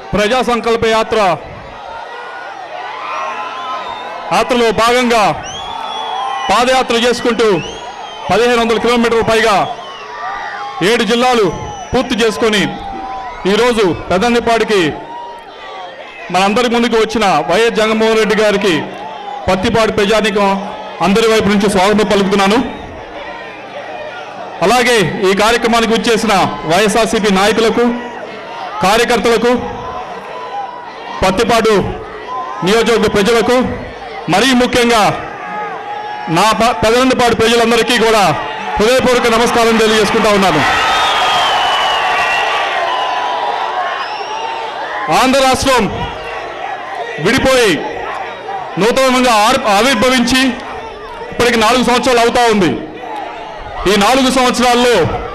ప్రజా సంకల్ప యాత్ర యాత్రలో భాగంగా పాదయాత్ర చేసుకుంటూ పదిహేను వందల కిలోమీటర్ల పైగా ఏడు జిల్లాలు పూర్తి చేసుకొని ఈరోజు పెదన్నిపాడికి మనందరి ముందుకు వచ్చిన వైఎస్ జగన్మోహన్ రెడ్డి గారికి పత్తిపాటి ప్రజానికం అందరి వైపు నుంచి స్వాగతం పలుకుతున్నాను అలాగే ఈ కార్యక్రమానికి వచ్చేసిన వైఎస్ఆర్సీపీ నాయకులకు కార్యకర్తలకు పత్తిపాటు నియోజకవర్గ ప్రజలకు మరీ ముఖ్యంగా నా ప- పెదనందిపాడు ప్రజలందరికీ కూడా హృదయపూర్వక నమస్కారం తెలియజేసుకుంటా ఉన్నాను ఆంధ్ర రాష్ట్రం విడిపోయి నూతనంగా ఆర్- ఆవిర్భవించి ఇప్పటికి నాలుగు సంవత్సరాలు అవుతా ఉంది ఈ నాలుగు సంవత్సరాల్లో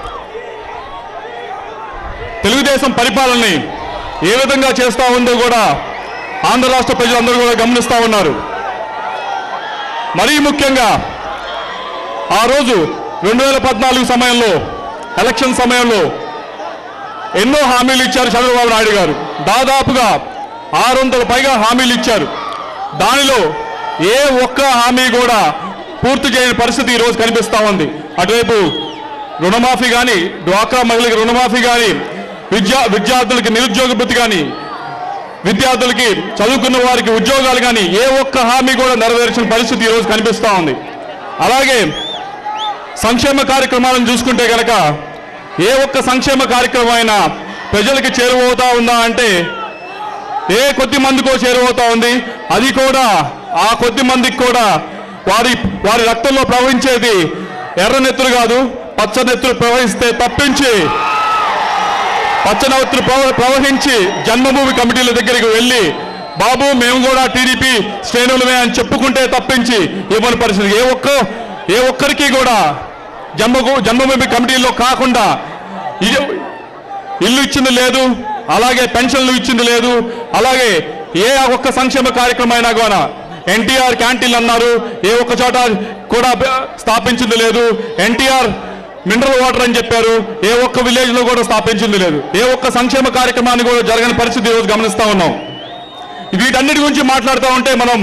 తెలుగుదేశం పరిపాలనని ఏ విధంగా చేస్తా ఉందో కూడా ఆంధ్ర రాష్ట్ర ప్రజలందరూ కూడా గమనిస్తూ ఉన్నారు మరీ ముఖ్యంగా ఆ రోజు రెండు వేల పద్నాలుగు సమయంలో ఎలక్షన్ సమయంలో ఎన్నో హామీలు ఇచ్చారు చంద్రబాబు నాయుడు గారు దాదాపుగా ఆరు వందల పైగా హామీలు ఇచ్చారు దానిలో ఏ ఒక్క హామీ కూడా పూర్తి చేయని పరిస్థితి ఈరోజు కనిపిస్తూ ఉంది అటువైపు రుణమాఫీ కానీ డ్వాక్రా మహిళలకు రుణమాఫీ కానీ విద్యా విద్యార్థులకి నిరుద్యోగ భృతి కానీ విద్యార్థులకి చదువుకున్న వారికి ఉద్యోగాలు కానీ ఏ ఒక్క హామీ కూడా నెరవేర్చిన పరిస్థితి ఈరోజు కనిపిస్తూ ఉంది అలాగే సంక్షేమ కార్యక్రమాలను చూసుకుంటే కనుక ఏ ఒక్క సంక్షేమ కార్యక్రమం అయినా ప్రజలకి చేరువవుతా ఉందా అంటే ఏ కొద్ది మందికో చేరువవుతా ఉంది అది కూడా ఆ కొద్ది మందికి కూడా వారి వారి రక్తంలో ప్రవహించేది ఎర్ర నెత్తులు కాదు పచ్చ నెత్తులు ప్రవహిస్తే తప్పించి పచ్చనవత్తులు ప్రవ- ప్రవహించి జన్మభూమి కమిటీల దగ్గరికి వెళ్ళి బాబు మేము కూడా టీడీపీ శ్రేణులమే అని చెప్పుకుంటే తప్పించి ఇవ్వని పరిస్థితి ఏ ఒక్క ఏ ఒక్కరికి కూడా జన్మభూ జన్మభూమి కమిటీల్లో కాకుండా ఇ- ఇల్లు ఇచ్చింది లేదు అలాగే పెన్షన్లు ఇచ్చింది లేదు అలాగే ఏ ఒక్క సంక్షేమ కార్యక్రమం అయినా కూడా ఎన్టీఆర్ క్యాంటీన్లు అన్నారు ఏ ఒక్క చోట కూడా బ- స్థాపించింది లేదు ఎన్టీఆర్ మినరల్ వాటర్ అని చెప్పారు ఏ ఒక్క విలేజ్ లో కూడా స్థాపించింది లేదు ఏ ఒక్క సంక్షేమ కార్యక్రమాన్ని కూడా జరగని పరిస్థితి ఈరోజు గమనిస్తా ఉన్నాం వీటన్నిటి గురించి మాట్లాడుతూ ఉంటే మనం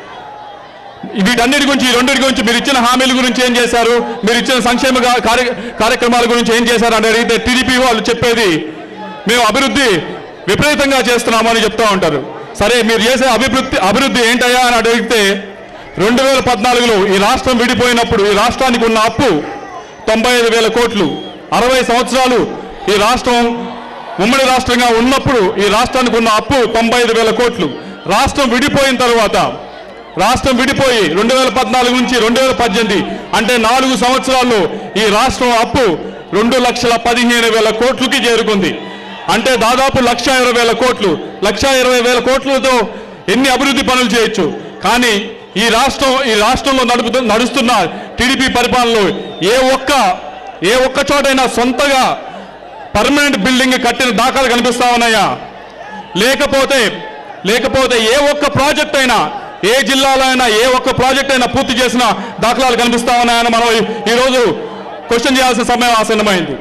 వీటన్నిటి గురించి ఈ రెండింటి గురించి మీరు ఇచ్చిన హామీల గురించి ఏం చేశారు మీరు ఇచ్చిన సంక్షేమ కా- కార్య- కార్యక్రమాల గురించి ఏం చేశారు అని అడిగితే టీడీపీ వాళ్ళు చెప్పేది మేము అభివృద్ధి విపరీతంగా చేస్తున్నామని చెప్తా ఉంటారు సరే మీరు చేసే అభివృద్ధి అభివృద్ధి ఏంటయ్యా అని అడిగితే రెండు వేల పద్నాలుగులో ఈ రాష్ట్రం విడిపోయినప్పుడు ఈ రాష్ట్రానికి ఉన్న అప్పు తొంభై ఐదు వేల కోట్లు అరవై సంవత్సరాలు ఈ రాష్ట్రం ఉమ్మడి రాష్ట్రంగా ఉన్నప్పుడు ఈ రాష్ట్రానికి ఉన్న అప్పు తొంభై ఐదు వేల కోట్లు రాష్ట్రం విడిపోయిన తర్వాత రాష్ట్రం విడిపోయి రెండు వేల పద్నాలుగు నుంచి రెండు వేల పద్దెనిమిది అంటే నాలుగు సంవత్సరాల్లో ఈ రాష్ట్రం అప్పు రెండు లక్షల పదిహేను వేల కోట్లకి చేరుకుంది అంటే దాదాపు లక్ష ఇరవై వేల కోట్లు లక్ష ఇరవై వేల కోట్లతో ఎన్ని అభివృద్ధి పనులు చేయొచ్చు కానీ ఈ రాష్ట్రం ఈ రాష్ట్రంలో నడుపుతూ నడుస్తున్న టీడీపీ పరిపాలనలో ఏ ఒక్క ఏ ఒక్క చోటైనా సొంతగా పర్మనెంట్ బిల్డింగ్ కట్టిన దాఖలు కనిపిస్తా ఉన్నాయా లేకపోతే లేకపోతే ఏ ఒక్క ప్రాజెక్ట్ అయినా ఏ జిల్లాలో అయినా ఏ ఒక్క ప్రాజెక్ట్ అయినా పూర్తి చేసిన దాఖలాలు కనిపిస్తా ఉన్నాయని మనం ఈ- ఈరోజు క్వశ్చన్ చేయాల్సిన సమయం ఆసన్నమైంది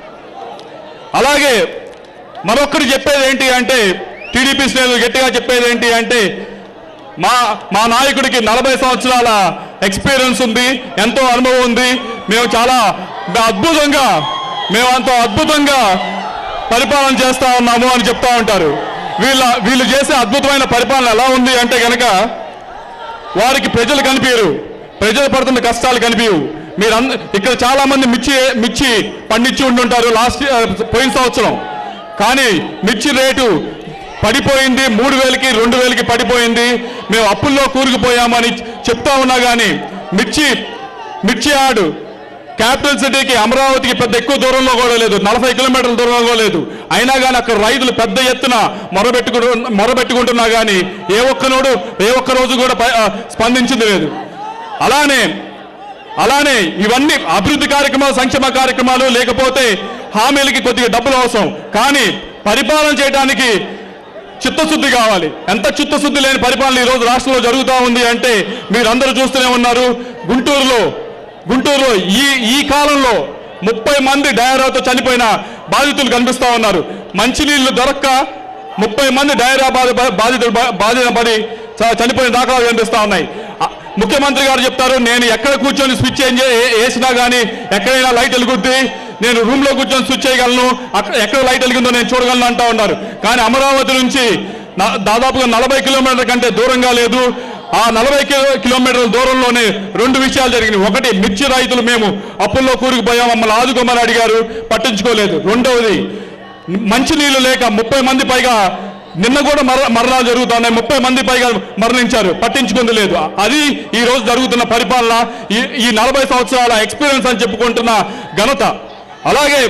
అలాగే మరొకరు చెప్పేది ఏంటి అంటే టీడీపీ శ్రేణులు గట్టిగా చెప్పేది ఏంటి అంటే మా మా నాయకుడికి నలభై సంవత్సరాల ఎక్స్పీరియన్స్ ఉంది ఎంతో అనుభవం ఉంది మేము చాలా అద్భుతంగా మేము అంత అద్భుతంగా పరిపాలన చేస్తా ఉన్నాము అని చెప్తా ఉంటారు వీళ్ళ వీళ్ళు చేసే అద్భుతమైన పరిపాలన ఎలా ఉంది అంటే కనుక వారికి ప్రజలు కనిపించరు ప్రజలు పడుతున్న కష్టాలు కనిపించవు మీరు అంద ఇక్కడ చాలా మంది మిర్చి మిర్చి పండించి ఉంటుంటారు లాస్ట్ పోయిన సంవత్సరం కానీ మిర్చి రేటు పడిపోయింది మూడు వేలకి రెండు వేలకి పడిపోయింది మేము అప్పుల్లో కూరుకుపోయామని చెప్తా ఉన్నా కానీ మిర్చి మిర్చి యార్డు క్యాపిటల్ సిటీకి అమరావతికి పెద్ద ఎక్కువ దూరంలో కూడా లేదు నలభై కిలోమీటర్ల దూరంలో కూడా లేదు అయినా కానీ అక్కడ రైతులు పెద్ద ఎత్తున మొరబెట్టుకు మొరబెట్టుకుంటున్నా కానీ ఏ ఒక్కనోడు ఏ ఒక్క రోజు కూడా ప- ఆ, స్పందించింది లేదు అలానే అలానే ఇవన్నీ అభివృద్ధి కార్యక్రమాలు సంక్షేమ కార్యక్రమాలు లేకపోతే హామీలకి కొద్దిగా డబ్బులు అవసరం కానీ పరిపాలన చేయడానికి చిత్తశుద్ధి కావాలి ఎంత చిత్తశుద్ధి లేని పరిపాలన ఈరోజు రాష్ట్రంలో జరుగుతూ ఉంది అంటే మీరందరూ చూస్తూనే ఉన్నారు గుంటూరులో గుంటూరులో ఈ ఈ కాలంలో ముప్పై మంది డయారాతో చనిపోయిన బాధితులు కనిపిస్తా ఉన్నారు మంచినీళ్లు దొరక్క ముప్పై మంది డైరా బాధ బాధితులు బా- బాధిన పడి చ- చనిపోయిన దాఖలాలు కనిపిస్తా ఉన్నాయి ఆ, ముఖ్యమంత్రి గారు చెప్తారు నేను ఎక్కడ కూర్చొని స్విచ్ చేంజ్ వేసినా కానీ ఎక్కడైనా లైట్ వెలుగుద్ది నేను రూమ్ లో కూర్చొని స్విచ్ చేయగలను అక్కడ ఎక్కడ లైట్ వెలిగిందో నేను చూడగలను అంటా ఉన్నారు కానీ అమరావతి నుంచి నా- దాదాపుగా నలభై కిలోమీటర్ల కంటే దూరంగా లేదు ఆ నలభై కిలో- కిలోమీటర్ల దూరంలోనే రెండు విషయాలు జరిగినాయి ఒకటి మిర్చి రైతులు మేము అప్పుల్లో కూరుకుపోయాం మమ్మల్ని ఆదుకోమని అడిగారు పట్టించుకోలేదు రెండవది మంచినీళ్ళు లేక ముప్పై మంది పైగా నిన్న కూడా మర మరణాలు జరుగుతున్నాయి ముప్పై మంది పైగా మరణించారు పట్టించుకుంది లేదు అది ఈ రోజు జరుగుతున్న పరిపాలన ఈ ఈ నలభై సంవత్సరాల ఎక్స్పీరియన్స్ అని చెప్పుకుంటున్న ఘనత అలాగే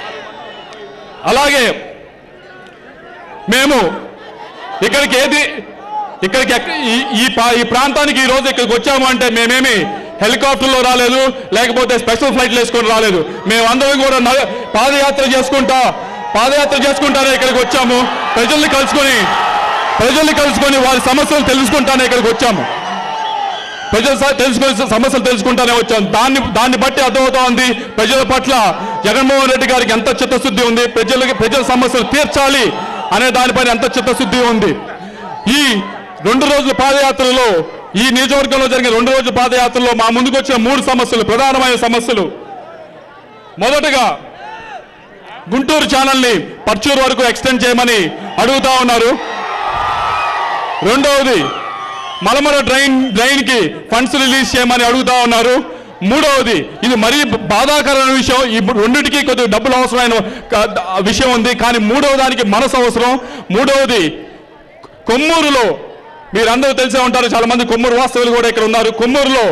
అలాగే మేము ఇక్కడికి ఏది ఇక్కడికి ఎక్క- ఈ- ఈ పా- ఈ ప్రాంతానికి ఈ రోజు ఇక్కడికి వచ్చాము అంటే మేమేమి హెలికాప్టర్లో రాలేదు లేకపోతే స్పెషల్ ఫ్లైట్లు వేసుకొని రాలేదు మేమందరం కూడా న- పాదయాత్ర చేసుకుంటా పాదయాత్ర చేసుకుంటానే ఇక్కడికి వచ్చాము ప్రజల్ని కలుసుకొని ప్రజల్ని కలుసుకొని వారి సమస్యలు తెలుసుకుంటానే ఇక్కడికి వచ్చాము ప్రజల స- తెలుసుకునే సమస్యలు తెలుసుకుంటానే వచ్చాం దాన్ని దాన్ని బట్టి అర్థమవుతా ఉంది ప్రజల పట్ల జగన్మోహన్ రెడ్డి గారికి ఎంత చిత్తశుద్ధి ఉంది ప్రజలకి ప్రజల సమస్యలు తీర్చాలి అనే దానిపైన ఎంత చిత్తశుద్ధి ఉంది ఈ రెండు రోజుల పాదయాత్రలో ఈ నియోజకవర్గంలో జరిగిన రెండు రోజుల పాదయాత్రలో మా ముందుకు వచ్చిన మూడు సమస్యలు ప్రధానమైన సమస్యలు మొదటగా గుంటూరు ఛానల్ని పర్చూరు వరకు ఎక్స్టెండ్ చేయమని అడుగుతా ఉన్నారు రెండవది మలమర డ్రైన్ డ్రైన్ కి ఫండ్స్ రిలీజ్ చేయమని అడుగుతా ఉన్నారు మూడవది ఇది మరీ బాధాకరమైన విషయం ఈ రెండింటికి కొద్దిగా డబ్బులు అవసరమైన క- విషయం ఉంది కానీ మూడవ దానికి మనసు అవసరం మూడవది కొమ్మూరులో మీరందరూ తెలిసే ఉంటారు చాలా మంది కొమ్మూరు వాస్తవులు కూడా ఇక్కడ ఉన్నారు కొమ్మూరులో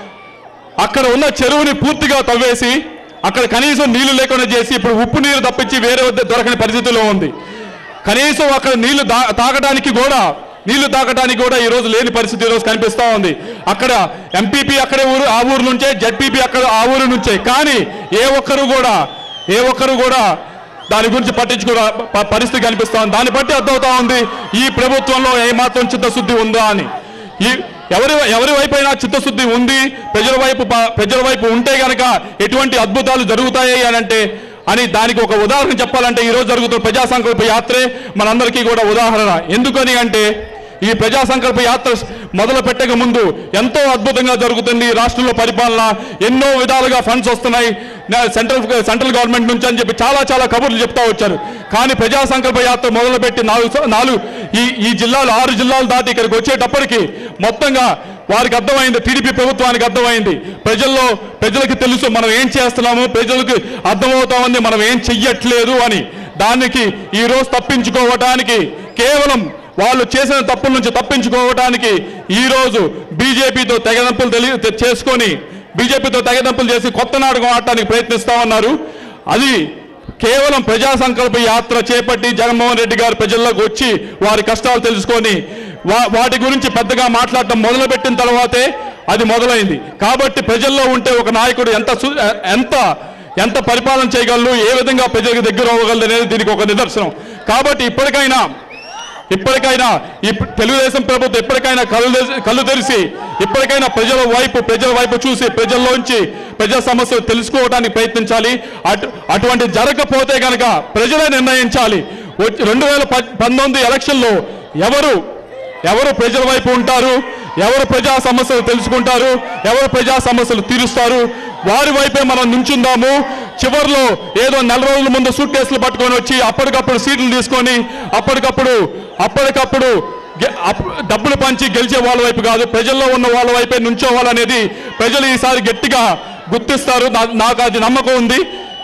అక్కడ ఉన్న చెరువుని పూర్తిగా తవ్వేసి అక్కడ కనీసం నీళ్లు లేకుండా చేసి ఇప్పుడు ఉప్పు నీరు తప్పించి వేరే వద్ద దొరకని పరిస్థితిలో ఉంది కనీసం అక్కడ నీళ్లు దా- తాగడానికి కూడా నీళ్లు తాగడానికి కూడా ఈ రోజు లేని పరిస్థితి ఈ రోజు కనిపిస్తా ఉంది అక్కడ ఎంపీపీ అక్కడే ఊరు ఆ ఊరు నుంచే జడ్పీపీ అక్కడ ఆ ఊరు నుంచే కానీ ఏ ఒక్కరు కూడా ఏ ఒక్కరు కూడా దాని గురించి పట్టించుకున్న ప- పరిస్థితి కనిపిస్తా ఉంది దాన్ని బట్టి అర్థమవుతా ఉంది ఈ ప్రభుత్వంలో ఏమాత్రం చిత్తశుద్ధి ఉందా అని ఈ ఎవరి ఎవరి వైపైనా చిత్తశుద్ధి ఉంది ప్రజల వైపు ప- ప్రజల వైపు ఉంటే గనక ఎటువంటి అద్భుతాలు జరుగుతాయి అని అంటే అని దానికి ఒక ఉదాహరణ చెప్పాలంటే ఈ రోజు జరుగుతున్న ప్రజా సంకల్ప యాత్రే మనందరికీ కూడా ఉదాహరణ ఎందుకని అంటే ఈ ప్రజా సంకల్ప యాత్ర మొదలు పెట్టక ముందు ఎంతో అద్భుతంగా జరుగుతుంది ఈ రాష్ట్రంలో పరిపాలన ఎన్నో విధాలుగా ఫండ్స్ వస్తున్నాయి నా- సెంట్రల్ సెంట్రల్ గవర్నమెంట్ నుంచి అని చెప్పి చాలా చాలా కబుర్లు చెప్తా వచ్చారు కానీ ప్రజా సంకల్ప యాత్ర మొదలుపెట్టి నాలుగు స- నాలుగు ఈ ఈ జిల్లాలు ఆరు జిల్లాలు దాటి ఇక్కడికి వచ్చేటప్పటికి మొత్తంగా వారికి అర్థమైంది టీడీపీ ప్రభుత్వానికి అర్థమైంది ప్రజల్లో ప్రజలకు తెలుసు మనం ఏం చేస్తున్నాము ప్రజలకు అర్థమవుతా ఉంది మనం ఏం చెయ్యట్లేదు అని దానికి ఈ రోజు తప్పించుకోవటానికి కేవలం వాళ్ళు చేసిన తప్పుల నుంచి తప్పించుకోవడానికి ఈ రోజు బీజేపీతో తెగదంపులు తెలియ తె- చేసుకొని బీజేపీతో తెగదంపులు చేసి కొత్త నాటకం ఆడటానికి ప్రయత్నిస్తా ఉన్నారు అది కేవలం ప్రజా సంకల్ప యాత్ర చేపట్టి జగన్మోహన్ రెడ్డి గారు ప్రజల్లోకి వచ్చి వారి కష్టాలు తెలుసుకొని వా- వాటి గురించి పెద్దగా మాట్లాడటం మొదలుపెట్టిన తర్వాతే అది మొదలైంది కాబట్టి ప్రజల్లో ఉంటే ఒక నాయకుడు ఎంత సు- ఎంత ఎంత పరిపాలన చేయగలరు ఏ విధంగా ప్రజలకు దగ్గర అవ్వగలరు అనేది దీనికి ఒక నిదర్శనం కాబట్టి ఇప్పటికైనా ఇప్పటికైనా ఈ తెలుగుదేశం ప్రభుత్వం ఇప్పటికైనా కళ్ళు తెరిచి- కళ్ళు తెరిచి ఇప్పటికైనా ప్రజల వైపు ప్రజల వైపు చూసి ప్రజల్లోంచి ప్రజల సమస్యలు తెలుసుకోవడానికి ప్రయత్నించాలి అటు అటువంటి జరగకపోతే కనుక ప్రజలే నిర్ణయించాలి వచ్చి రెండు వేల పంతొమ్మిది ఎలక్షన్లో ఎవరు ఎవరు ప్రజల వైపు ఉంటారు ఎవరు ప్రజా సమస్యలు తెలుసుకుంటారు ఎవరు ప్రజా సమస్యలు తీరుస్తారు వారి వైపే మనం నుంచుందాము చివరిలో ఏదో నెల రోజుల ముందు సూట్ కేసులు పట్టుకొని వచ్చి అప్పటికప్పుడు సీట్లు తీసుకొని అప్పటికప్పుడు అప్పటికప్పుడు గె- అప్- డబ్బులు పంచి గెలిచే వాళ్ళ వైపు కాదు ప్రజల్లో ఉన్న వాళ్ళ వైపే నుంచోవాలనేది ప్రజలు ఈసారి గట్టిగా గుర్తిస్తారు నా- నాకు అది నమ్మకం ఉంది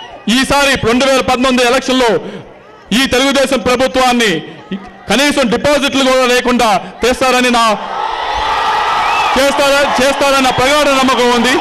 ఈసారి రెండు వేల పంతొమ్మిది ఎలక్షన్లో ఈ తెలుగుదేశం ప్రభుత్వాన్ని కనీసం డిపాజిట్లు కూడా లేకుండా చేస్తారని నా చేస్తారా చేస్తారన్న ప్రగాఢ నమ్మకం ఉంది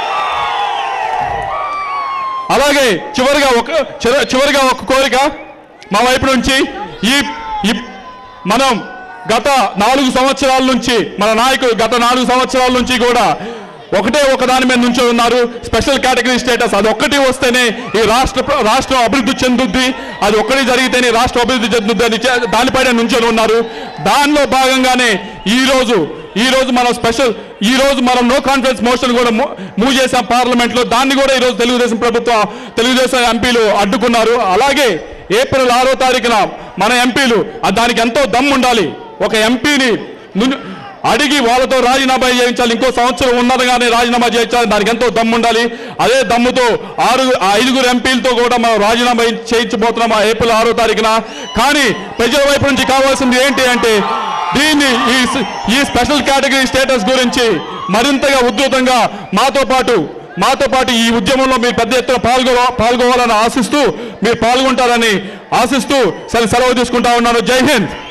అలాగే చివరిగా ఒక చివ- చివరిగా ఒక కోరిక మా వైపు నుంచి ఈ ఈ మనం గత నాలుగు సంవత్సరాల నుంచి మన నాయకుడు గత నాలుగు సంవత్సరాల నుంచి కూడా ఒకటే ఒక దాని మీద నుంచో ఉన్నారు స్పెషల్ కేటగిరీ స్టేటస్ అది ఒక్కటి వస్తేనే ఈ రాష్ట్ర ప్ర- రాష్ట్రం అభివృద్ధి చెందుద్ది అది ఒక్కటి జరిగితేనే ఈ రాష్ట్రం అభివృద్ధి చెందుద్ది అని చే- దానిపైన నుంచొని ఉన్నారు దానిలో భాగంగానే ఈ రోజు ఈ రోజు మనం స్పెషల్ ఈ రోజు మనం నో కాన్ఫిడెన్స్ మోషన్ కూడా మూ- మూవ్ చేసాం పార్లమెంట్ లో దాన్ని కూడా ఈ రోజు తెలుగుదేశం ప్రభుత్వం తెలుగుదేశం ఎంపీలు అడ్డుకున్నారు అలాగే ఏప్రిల్ ఆరో తారీఖున మన ఎంపీలు ఆ దానికి ఎంతో దమ్ము ఉండాలి ఒక ఎంపీని ను- అడిగి వాళ్ళతో రాజీనామా చేయించాలి ఇంకో సంవత్సరం ఉన్నదగానే రాజీనామా చేయించాలి దానికి ఎంతో దమ్ము ఉండాలి అదే దమ్ముతో ఆరు ఆ ఐదుగురు ఎంపీలతో కూడా మనం రాజీనామా చేయించబోతున్నాం ఆ ఏప్రిల్ ఆరో తారీఖున కానీ ప్రజల వైపు నుంచి కావాల్సింది ఏంటి అంటే దీన్ని ఈ స- ఈ స్పెషల్ కేటగిరీ స్టేటస్ గురించి మరింతగా ఉధృతంగా మాతో పాటు మాతో పాటు ఈ ఉద్యమంలో మీరు పెద్ద ఎత్తున పాల్గొ పాల్గొవాలని ఆశిస్తూ మీరు పాల్గొంటారని ఆశిస్తూ సెలవు తీసుకుంటా ఉన్నాను జై హింద్